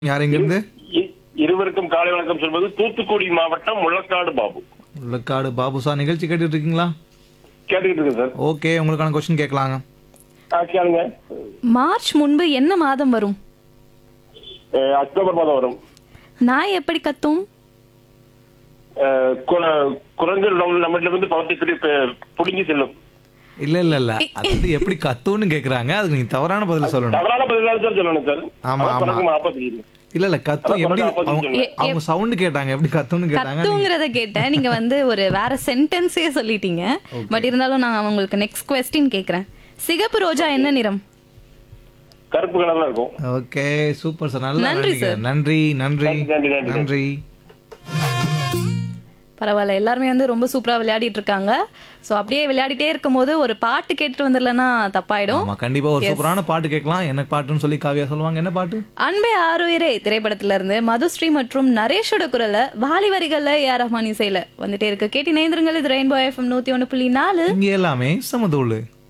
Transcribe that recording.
யார் எங்கிருந்து இ- இருவருக்கும் காலை வணக்கம் சொல்வது தூத்துக்குடி மாவட்டம் முள்ளக்காடு பாபு உள்ளக்காடு பாபுசா நிகழ்ச்சி கேட்டுட்டு இருக்கீங்களா கேட்டுக்கிட்டு இருக்கேன் சார் ஓகே உங்களுக்கான கொஸ்டின் கேட்கலாங்க ஆ கேளுங்க மார்ச் முன்பு என்ன மாதம் வரும் அஹ், அக்டோபர் மாதம் வரும் நாய் எப்படி கத்தும் அஹ், கு- குரங்கு நம்ம நம்மகிட்ட இருந்து பவத்தை பிடி புடுங்கி செல்லும் இல்ல இல்ல இல்ல அது வந்து எப்படி கத்துன்னு கேக்குறாங்க அதுக்கு நீங்க தவறான பதில் சொல்லணும் தவறான பதிலாக சார் சொல்லணும் சார் ஆமா, அதான் ஆமா. குரங்கு ஆப்போசிட் இல்ல இல்ல கத்தும் அதான் எப்படி opposite அவங்க சொன்னேன். எ- அவங்க சவுண்ட் கேட்டாங்க எப்படி கத்துன்னு கேட்டாங்க நீங்க- கத்துங்கிறத கேட்டேன் நீங்க வந்து ஒரு வேற சென்டென்ஸே சொல்லிட்டீங்க பட் இருந்தாலும் நான் உங்களுக்கு நெக்ஸ்ட் கொஸ்டின் கேக்குறேன் சிகப்பு ரோஜா என்ன நிறம் கருப்பு கலர்ல இருக்கும் ஓகே சூப்பர் சார் நல்லா நன்றி விளையாடுங்க. சார். நன்றி நன்றி நன்றி, நன்றி, நன்றி பரவாயில்ல எல்லாருமே வந்து ரொம்ப சூப்பரா விளையாடிட்டு இருக்காங்க சோ அப்படியே விளையாடிட்டே இருக்கும்போது ஒரு பாட்டு கேட்டுட்டு வந்துடலன்னா தப்பாயிடும் ஆமா கண்டிப்பா ஒரு சூப்பரான பாட்டு கேட்கலாம் என்ன பாட்டுன்னு சொல்லி காவியா சொல்லுவாங்க என்ன பாட்டு அன்பே ஆறுயிரே திரைப்படத்துல இருந்து மதுஸ்ரீ மற்றும் நரேஷோட குரல்ல வாலி வரிகள்ல ஏஆர் ரஹ்மான் இசையில வந்துட்டே இருக்கு கேட்டி நேந்திரங்கள் இது ரெயின்போ எஃப்எம் நூத்தி ஒண்ணு புள்ளி நாலு இங்க எல்லாமே சமதூளு